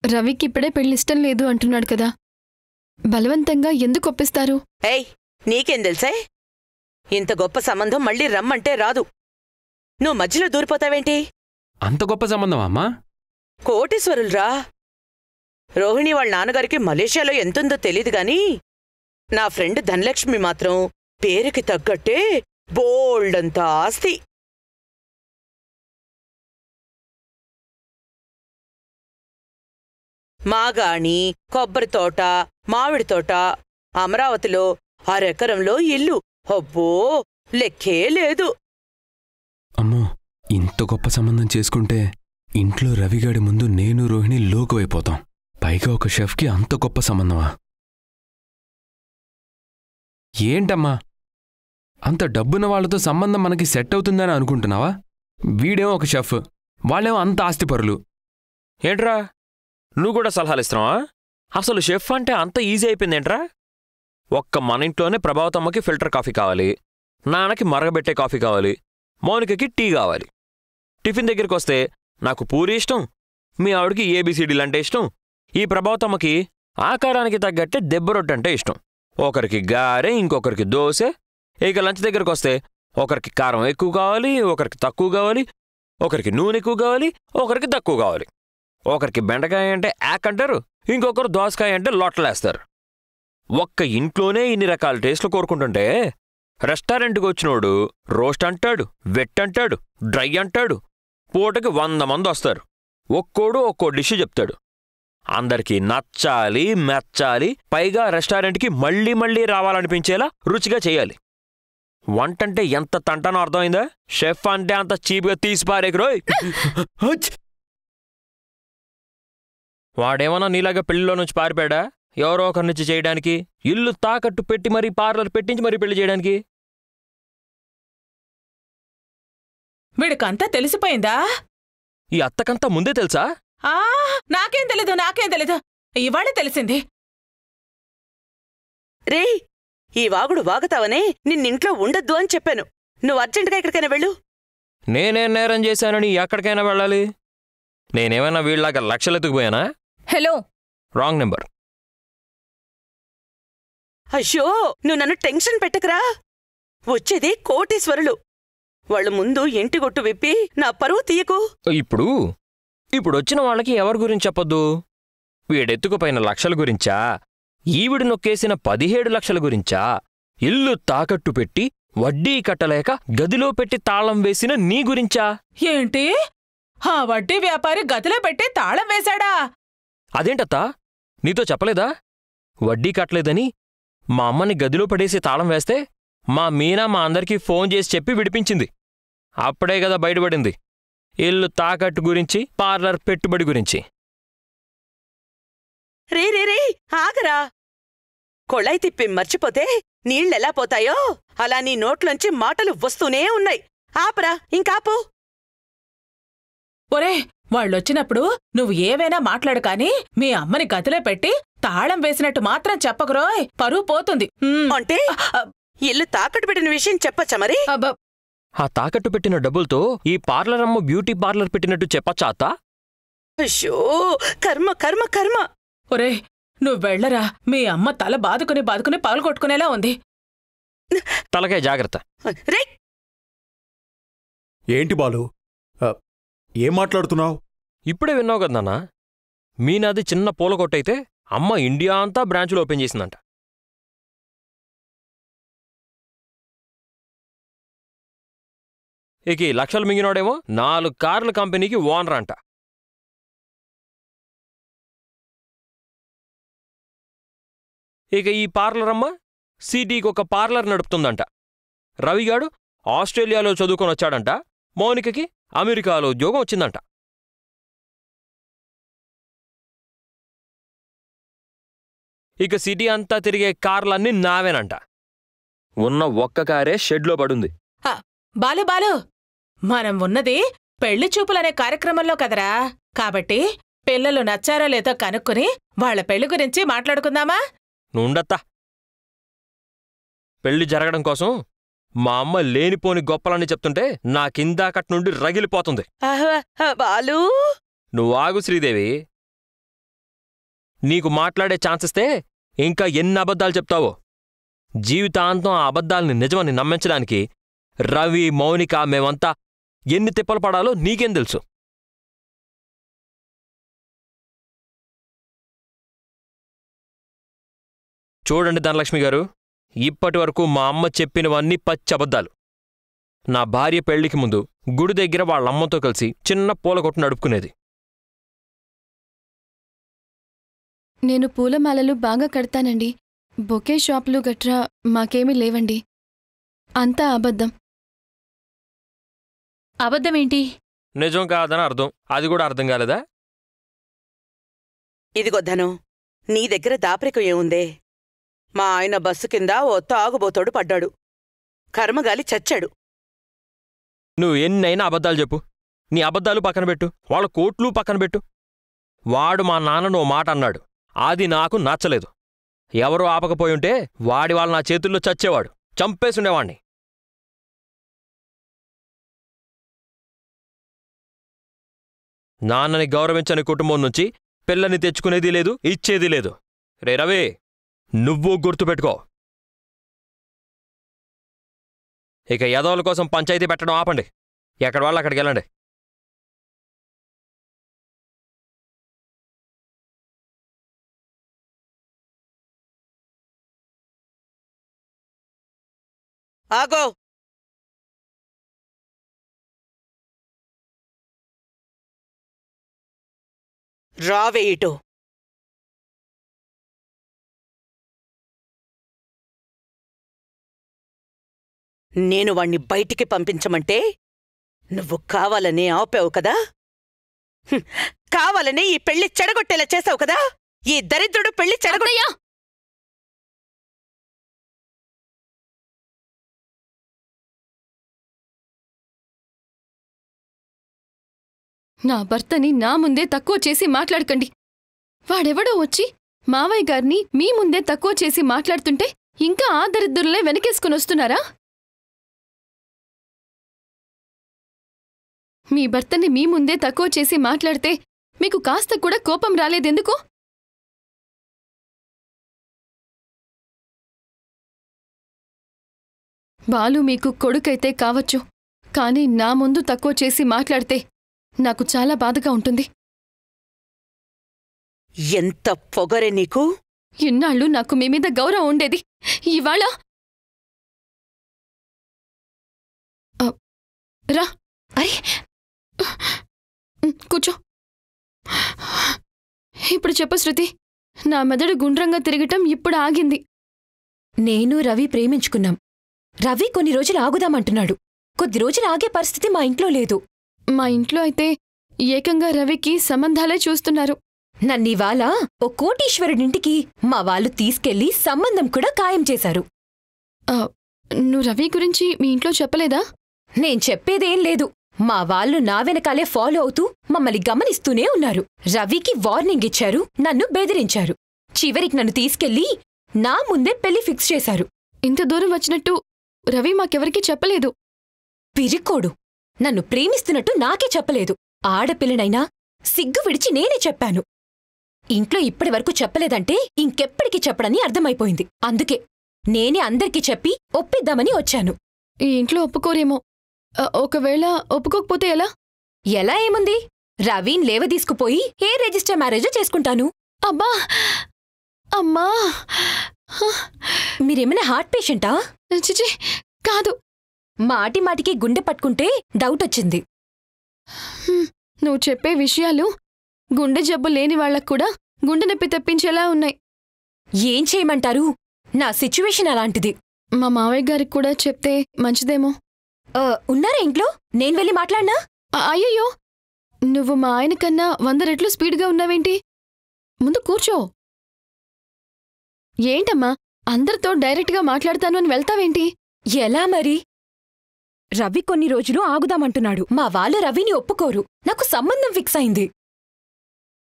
రవికి ఇప్పుడే పెళ్లిష్టం లేదు అంటున్నాడు కదా బలవంతంగా ఎందుకు ఒప్పిస్తారు ఏయ్ నీకేం తెలుసే ఇంత గొప్ప సంబంధం మళ్ళీ రమ్మంటే రాదు నువ్వు మధ్యలో దూరిపోతావేంటి అంత గొప్ప సంబంధం అమ్మా కోటీశ్వరులరా రోహిణి వాళ్ళ నాన్నగారికి మలేషియాలో ఎంతుందో తెలీదు గాని నా ఫ్రెండ్ ధనలక్ష్మి మాత్రం పేరుకి తగ్గట్టే బోల్డంత ఆస్తి మాగాణి కొబ్బరి తోట మామిడి తోట అమరావతిలో అరెకరంలో ఇల్లు అబ్బో లెక్కే లేదు అమ్మో ఇంత గొప్ప సంబంధం చేసుకుంటే ఇంట్లో రవిగాడి ముందు నేను రోహిణి లోకువైపోతాం పైగా ఒక షెఫ్కి అంత గొప్ప సంబంధమా ఏంటమ్మా అంత డబ్బున్న వాళ్ళతో సంబంధం మనకి సెట్ అవుతుందని అనుకుంటున్నావా వీడేమో ఒక షెఫ్ వాళ్ళేమో అంత ఆస్తిపరులు ఏంట్రా నువ్వు కూడా సలహాలు ఇస్తున్నావా అసలు షెఫ్ అంటే అంత ఈజీ అయిపోయిందేంట్రా ఒక్క మన ఇంట్లోనే ప్రభావతమ్మకి ఫిల్టర్ కాఫీ కావాలి నాన్నకి మరగబెట్టే కాఫీ కావాలి మౌనికకి టీ కావాలి టిఫిన్ దగ్గరికి వస్తే నాకు పూరి ఇష్టం మీ ఆవిడకి ఏబిసిడీలు అంటే ఇష్టం ఈ ప్రభావతమ్మకి ఆకారానికి తగ్గట్టే దెబ్బ రొట్టె అంటే ఇష్టం ఒకరికి గారె ఇంకొకరికి దోశ ఇక లంచ్ దగ్గరికి వస్తే ఒకరికి కారం ఎక్కువ కావాలి ఒకరికి తక్కువ కావాలి ఒకరికి నూనె ఎక్కువ కావాలి ఒకరికి తక్కువ కావాలి ఒకరికి బెండకాయ అంటే యాక్ అంటారు ఇంకొకరు దోసకాయ అంటే లొట్టలేస్తారు ఒక్క ఇంట్లోనే ఇన్ని రకాల టేస్ట్లు కోరుకుంటుంటే రెస్టారెంట్కి వచ్చినోడు రోస్ట్ అంటాడు వెట్ అంటాడు డ్రై అంటాడు పూటకి వంద మంది వస్తారు ఒక్కోడు ఒక్కో డిష్ చెప్తాడు అందరికీ నచ్చాలి మెచ్చాలి పైగా రెస్టారెంట్కి మళ్ళీ మళ్ళీ రావాలనిపించేలా రుచిగా చేయాలి వంటంటే ఎంత తంటానో అర్థమైందా షెఫ్ అంటే అంత చీప్గా తీసి పారేకురోయ్ హచ్! వాడేమన్నా నీలాగా పెళ్లిలో నుంచి పారిపోయాడా ఎవరో ఒకరి నుంచి చేయడానికి ఇల్లు తాకట్టు పెట్టి మరీ పార్లర్ పెట్టించి మరీ పెళ్లి చేయడానికి వీడికంతా తెలిసిపోయిందా ఈ అత్తకంతా ముందే తెలుసా ఆ నాకేం తెలీదు నాకేం తెలీదు ఇవాళ తెలిసింది రే ఈ వాగుడు వాగుతావనే నిన్నింట్లో ఉండొద్దు అని చెప్పాను నువ్వు అర్జెంటుగా ఎక్కడికైనా వెళ్ళు నేనేం నేరం చేశానని ఎక్కడికైనా వెళ్ళాలి నేనేమైనా వీళ్ళలాగా లక్షలెత్తుకుపోయానా హలో రాంగ్ నెంబర్ అయ్యో నువ్వు నన్ను టెన్షన్ పెట్టకురా వచ్చేది కోటీశ్వరులు వాళ్ళ ముందు ఇంటి గుట్టు విప్పి నా పరువు తీయకు ఇప్పుడు ఇప్పుడు వచ్చిన వాళ్ళకి ఎవరి గురించి చెప్పొద్దు వీడెత్తుకుపోయిన లక్షల గురించా ఈవిడ నొక్కేసిన పదిహేడు లక్షల గురించా ఇల్లు తాకట్టు పెట్టి వడ్డీ కట్టలేక గదిలో పెట్టి తాళం వేసిన నీ గురించా ఏంటి ఆ వడ్డీ వ్యాపారి గదిలో పెట్టి తాళం వేశాడా అదేంటత్తా నీతో చెప్పలేదా వడ్డీ కట్టలేదని మా అమ్మని గదిలో పడేసి తాళం వేస్తే మా మీనా మా అందరికీ ఫోన్ చేసి చెప్పి విడిపించింది అప్పుడే కదా బయటపడింది ఇల్లు తాకట్టు గురించి పార్లర్ పెట్టుబడి గురించి రే రే రే ఆగరా కొళాయి తిప్పి మర్చిపోతే నీళ్ళెలా పోతాయో అలా నీ నోట్లోంచి మాటలు వస్తూనే ఉన్నాయి ఆపరా ఇంకాపు ఒరే వాళ్ళొచ్చినప్పుడు నువ్వు ఏవైనా మాట్లాడు కాని మీ అమ్మని గదిలో పెట్టి తాళం వేసినట్టు మాత్రం చెప్పకురోయ్ పరువు పోతుంది ఉమ్, అంటే ఇల్లు తాకట్టు పెట్టిన విషయం చెప్పచ్చా మరి అబ్బ, ఆ తాకట్టు పెట్టిన డబ్బులతో ఈ పార్లర్ అమ్మ బ్యూటీ పార్లర్ పెట్టినట్టు చెప్పచ్చా అత్తా అయ్యో కర్మ కర్మ కర్మ ఒరే నువ్వు వెళ్ళరా మీ అమ్మ తల బాదుకుని బాదుకుని పగలగొట్టుకునేలా ఉంది తలకాయ జాగ్రత్త రే ఏంటి బాలు ఆ, ఏం మాట్లాడుతున్నావు ఇప్పుడే విన్నావు కదా నాన్న మీనాది చిన్న పూల కొట్టయితే అమ్మ ఇండియా అంతా బ్రాంచులు ఓపెన్ చేసిందంట ఇక ఈ లక్షలు మింగినోడేమో నాలుగు కార్ల కంపెనీకి ఓనర్ అంట ఇక ఈ పార్లర్ అమ్మ సిటీకి ఒక పార్లర్ నడుపుతుందంట రవిగాడు ఆస్ట్రేలియాలో చదువుకొని వచ్చాడంట మౌనికకి అమెరికాలో ఉద్యోగం వచ్చిందంట ఇక సిటీ అంతా తిరిగే కార్లన్నీ నావేనంట ఉన్న ఒక్క కారే షెడ్లో పడుంది బాలు బాలు మనం ఉన్నది పెళ్లి చూపులనే కార్యక్రమంలో కదరా కాబట్టి పిల్లలు నచ్చారో లేదో కనుక్కుని వాళ్ళ పెళ్లి గురించి మాట్లాడుకుందామా నుండత్తా పెళ్లి జరగడం కోసం మా అమ్మ లేనిపోని గొప్పలని చెప్తుంటే నాకిందాకట్ నుండి రగిలిపోతుంది ఆహా, ఆ, బాలు నువ్వు ఆగు శ్రీదేవి నీకు మాట్లాడే ఛాన్స్ ఇస్తే ఇంకా ఎన్ని అబద్ధాలు చెప్తావో జీవితాంతం ఆ అబద్ధాల్ని నిజమని నమ్మించడానికి రవి మౌనిక మేమంతా ఎన్ని తిప్పలు పడాలో నీకేం తెలుసు చూడండి ధనలక్ష్మి గారు ఇప్పటి వరకు మా అమ్మ చెప్పినవన్నీ పచ్చి అబద్ధాలు నా భార్య పెళ్లికి ముందు గుడి దగ్గర వాళ్ళ అమ్మతో కలిసి చిన్న పూల కొట్టు నడుపుకునేది నేను పూలమాలలు బాగా కడతానండి బొకే షాపులు గట్రా మాకేమీ లేవండి అంతా అబద్ధం అబద్ధమేంటి నిజం కాదని అర్థం అది కూడా అర్థం కాలేదా ఇదిగో ధను నీ దగ్గర దాపరికం ఏముందే మా ఆయన బస్సు కింద ఓ తాగుబోతోడు పడ్డాడు కర్మగాలి చచ్చాడు నువ్వు ఎన్నైనా అబద్ధాలు చెప్పు నీ అబద్ధాలు పక్కన పెట్టు వాళ్ళ కోట్లు పక్కన పెట్టు వాడు మా నాన్నను ఓ మాట అన్నాడు అది నాకు నచ్చలేదు ఎవరూ ఆపకపోయుంటే వాడి వాళ్ళ నా చేతుల్లో చచ్చేవాడు చంపేసుండేవాణ్ణి నాన్నని గౌరవించని కుటుంబం నుంచి పిల్లని తెచ్చుకునేది లేదు ఇచ్చేది లేదు రే రవి నువ్వు గుర్తుపెట్టుకో ఇక యదవుల కోసం పంచాయతీ పెట్టడం ఆపండి ఎక్కడ వాళ్ళు అక్కడికి వెళ్ళండి ఆగో రావే ఇటు నేను వాణ్ణి బయటికి పంపించమంటే నువ్వు కావాలనే ఆపావు కదా హ్మ్, కావాలనే ఈ పెళ్లి చెడగొట్టేలా చేసావు కదా ఈ దరిద్రుడు పెళ్లి చెడగొట్ట అత్తయ్య! నా భర్తని నా ముందే తక్కువ చేసి మాట్లాడకండి వాడెవడో వచ్చి మావయ్య గారిని మీ ముందే తక్కువ చేసి మాట్లాడుతుంటే ఇంకా ఆ దరిద్రులే వెనకేసుకుని వస్తున్నారా మీ భర్తని మీ ముందే తక్కువ చేసి మాట్లాడితే మీకు కాస్త కూడా కోపం రాలేదెందుకు బాలు మీకు కొడుకైతే కావచ్చు కానీ నా ముందు తక్కువ చేసి మాట్లాడితే నాకు చాలా బాధగా ఉంటుంది ఎంత పొగరే నీకు ఇన్నాళ్ళు నాకు మీ మీద గౌరవం ఉండేది ఇవాళ ఆ, రా అరే ఉమ్, కూర్చో ఇప్పుడు చెప్పు శృతి నా మెదడు గుండ్రంగా తిరగటం ఇప్పుడు ఆగింది నేను రవి ప్రేమించుకున్నాం రవి కొన్ని రోజులు ఆగుదామంటున్నాడు కొద్ది రోజులు ఆగే పరిస్థితి మా ఇంట్లో లేదు మా ఇంట్లో అయితే ఏకంగా రవికి సంబంధాలే చూస్తున్నారు నన్నివాళ ఓ కోటీశ్వరుడింటికి మా వాళ్ళు తీసుకెళ్లి సంబంధం కూడా ఖాయం చేశారు ఆ, నువ్వు రవి గురించి మీ ఇంట్లో చెప్పలేదా నేను చెప్పేదేం లేదు మా వాళ్ళు నా వెనకాలే ఫాలో అవుతూ మమ్మల్ని గమనిస్తూనే ఉన్నారు రవికి వార్నింగ్ ఇచ్చారు నన్ను బెదిరించారు చివరికి నన్ను తీసుకెళ్లి నా ముందే పెళ్లి ఫిక్స్ చేశారు ఇంత దూరం వచ్చినట్టు రవి మాకెవరికీ చెప్పలేదు పిరికోడు నన్ను ప్రేమిస్తున్నట్టు నాకే చెప్పలేదు ఆడపిల్లనైనా సిగ్గు విడిచి నేనే చెప్పాను ఇంట్లో ఇప్పటివరకు చెప్పలేదంటే ఇంకెప్పటికి చెప్పడని అర్థమైపోయింది అందుకే నేనే అందరికీ చెప్పి ఒప్పిద్దామని వచ్చాను ఈ ఇంట్లో ఒప్పుకోరేమో ఆ, ఒకవేళ ఒప్పుకోకపోతే ఎలా ఎలా ఏముంది రవీన్ లేవదీసుకుపోయి ఏ రిజిస్టర్ మ్యారేజో చేసుకుంటాను అబ్బా అమ్మా హ, మీరేమైనా హార్ట్ పేషెంటా చిచి కాదు మాటి మాటికి గుండె పట్టుకుంటే డౌట్ వచ్చింది హ్మ్, నువ్వు చెప్పే విషయాలు గుండె జబ్బు లేని వాళ్ళకు కూడా గుండె నొప్పి తెప్పించేలా ఉన్నాయి ఏం చేయమంటారు నా సిచ్యువేషన్ అలాంటిది మా మావయ్య గారికి కూడా చెప్తే మంచిదేమో ఆ, ఉన్నారా ఇంట్లో నేను వెళ్ళి మాట్లాడినా ఆ, అయ్యయ్యో నువ్వు మా ఆయన కన్నా వంద రెట్లు స్పీడ్గా ఉన్నావేంటి ముందు కూర్చో ఏంటమ్మా అందరితో డైరెక్ట్గా మాట్లాడతాను అని వెళ్తావేంటి ఎలా మరి రవి కొన్ని రోజులు ఆగుదామంటున్నాడు మా వాళ్ళు రవిని ఒప్పుకోరు నాకు సంబంధం ఫిక్స్ అయింది